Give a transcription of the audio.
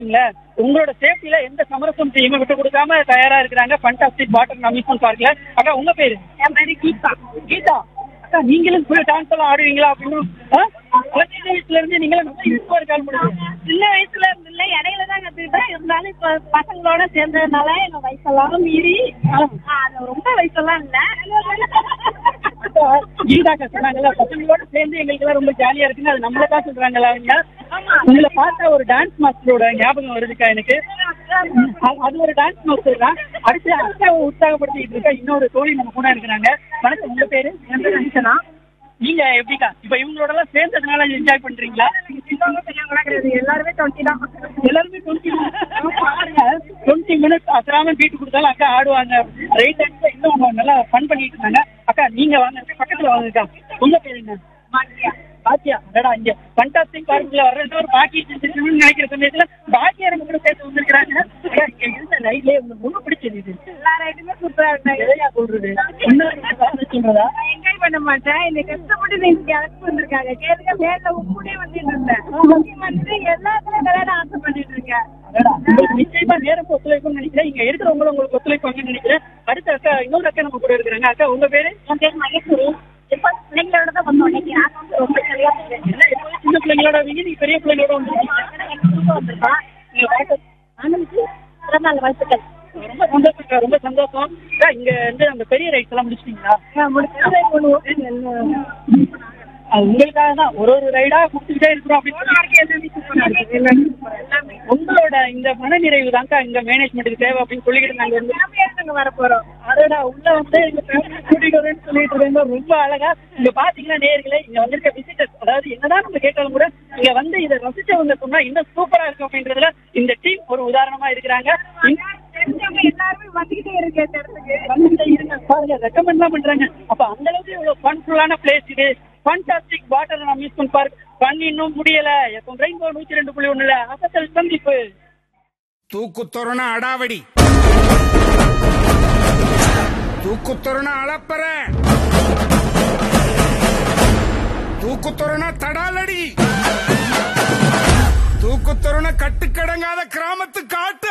இல்ல உங்களோட சேஃப்டில எந்த சமரசம் செய்யாம விட்டு கொடுக்காம தயாரா இருக்கிறாங்க ஃபண்டாஸ்டிக் வாட்டர் அம்யூஸ்மெண்ட் பார்க்ல அக்கா உங்க பேரு என் பேரு கீதா கீதா அக்கா நீங்களும் போய் டான்ஸ் எல்லாம் ஆடுவீங்களா அப்படின்னு ஆ? அக்கா, சின்ன வயசுல இருந்து நீங்களும் நல்லா யூஸ்ஃபா இருக்கால் முடியும் சின்ன வயசுல இருந்து இல்ல இடையில தான் கத்துக்கிட்டேன் இருந்தாலும் இப்ப பசங்களோட சேர்ந்ததுனால எங்க வயசெல்லாம் மீறி ஆ, அது ரொம்ப வயசெல்லாம் இல்ல அக்கா, கீதாக்கா சொன்னாங்கல்ல பசங்களோட சேர்ந்து எங்களுக்கு எல்லாம் ரொம்ப ஜாலியா இருக்குன்னு அது நம்மள தான் சொல்றாங்களா அவங்க உங்களை பார்த்தா ஒரு டான்ஸ் மாஸ்டரோட ஞாபகம் வருதுக்கா எனக்கு அது- அது ஒரு டான்ஸ் மாஸ்டர் தான் அடுத்து அக்காவை உற்சாகப்படுத்திட்டு இருக்க இன்னொரு தோழி நம்ம கூட இருக்கிறாங்க வணக்கம் உங்க பேரு என் பேரு அஞ்சனா நீங்க எப்படிக்கா இப்ப இவங்களோட எல்லாம் சேர்ந்ததுனால என்ஜாய் பண்றீங்களா சின்னவங்க பெரியவங்க கிடையாது எல்லாருமே டுவெண்ட்டி தான் எல்லாருமே டுவெண்ட்டி டுவெண்ட்டி மினிட்ஸ் அசராம பீட்டு கொடுத்தாலும் அக்கா ஆடுவாங்க ரைட் ஹேண்ட்ல இன்னும் நல்லா ஃபன் பண்ணிட்டு இருந்தாங்க அக்கா நீங்க வாங்க பக்கத்துல வாங்கக்கா உங்க பேரு என்ன பாக்கியா அடடா இங்க ஃபண்டாஸ்டிக் பார்க்குல வர்றது ஒரு பாக்கி செஞ்சிருக்கணும்னு நினைக்கிற சமயத்துல பாக்கியா நம்ம கூட சேர்த்து வந்திருக்காங்க அக்கா, இங்க இருந்த லைட்லயே உங்களுக்கு ரொம்ப பிடிச்சது இது எல்லா ரைட்டுமே சூப்பரா இருந்தாங்க எதையா சொல்றது இன்னொரு வார்த்தை சொல்றதா நான் என்ஜாய் பண்ண மாட்டேன் இந்த கஷ்டப்பட்டு நீங்க அழைச்சு வந்திருக்காங்க கேளுங்க மேல உப்புனே வந்துட்டு இருந்தேன் நீ வந்து எல்லாத்துலயும் விளையாட ஆசை பண்ணிட்டு இருக்கேன் அடடா, உங்களுக்கு நிச்சயமா நேரம் ஒத்துழைக்கும்னு நினைக்கிறேன் இங்க இருக்கிறவங்களும் உங்களுக்கு ஒத்துழைப்பாங்கன்னு நினைக்கிறேன் அடுத்த அக்கா இன்னொரு அக்கா நம்ம கூட இருக்கிறாங்க அக்கா உங்க பேரு என் பேர் மகேஸ்வரி இப்ப பிள்ளைங்களோட தான் வந்தோம் இன்னைக்கு நான் வந்து ரொம்ப சரியா என்ன எப்போதும் சின்ன பிள்ளைங்களோட வீங்க நீங்க பெரிய பிள்ளைங்களோட வந்து ஆனந்த்க்கு பிறந்தநாள் வாழ்த்துக்கள் ரொம்ப சந்தோஷம் அக்கா, ரொம்ப சந்தோஷம் அக்கா, இங்க வந்து அந்த பெரிய ரைட்ஸ் எல்லாம் முடிச்சிட்டீங்களா முடிச்சு ஒன்று அது உங்களுக்காக தான் ஒரு ஒரு ரைடா கொடுத்துக்கிட்டே இருக்கிறோம் அப்படின்னு சொல்லி உங்களோட இந்த மனநிறைவு தான்க்கா இங்க மேனேஜ்மெண்ட்டுக்கு தேவை அப்படின்னு சொல்லிக்கிட்டு நாங்க வந்து நாங்க வர போறோம் அதோட உள்ள வந்து எங்க family கூட்டிட்டு வரேன்னு சொல்லிட்டு இருக்காங்க ரொம்ப அழகா இங்க பாத்தீங்கன்னா நேர்களே இங்க வந்திருக்க விசிட்டர்ஸ் அதாவது என்னதான் நம்ம கேட்டாலும் கூட இங்க வந்து இதை ரசிச்சவங்க சொன்னா இன்னும் சூப்பரா இருக்கும் அப்படின்றதுல இந்த டீம் ஒரு உதாரணமா இருக்கிறாங்க இந்த- தெரிஞ்சவங்க எல்லாருமே வந்துகிட்டே இருக்கு இந்த இடத்துக்கு வந்துட்டே இருங்க பாருங்க ரெக்கமெண்ட்லாம் பண்றாங்க அப்ப அந்த அளவுக்கு இவ்வளவு ஃபன்ஃபுல்லான பிளேஸ் இது fantastic water amusement park fun இன்னும் முடியல எப்போ ரெயின்போ நூத்தி ரெண்டு புள்ளி ஒண்ணுல அசத்தல் சந்திப்பு தூக்குத்தொரண அடாவடி தூக்குத்தொரண அளப்பற தூக்குத்தொரண தடாலடி தூக்குத்தொரண கட்டுக்கடங்காத கிராமத்து காட்டு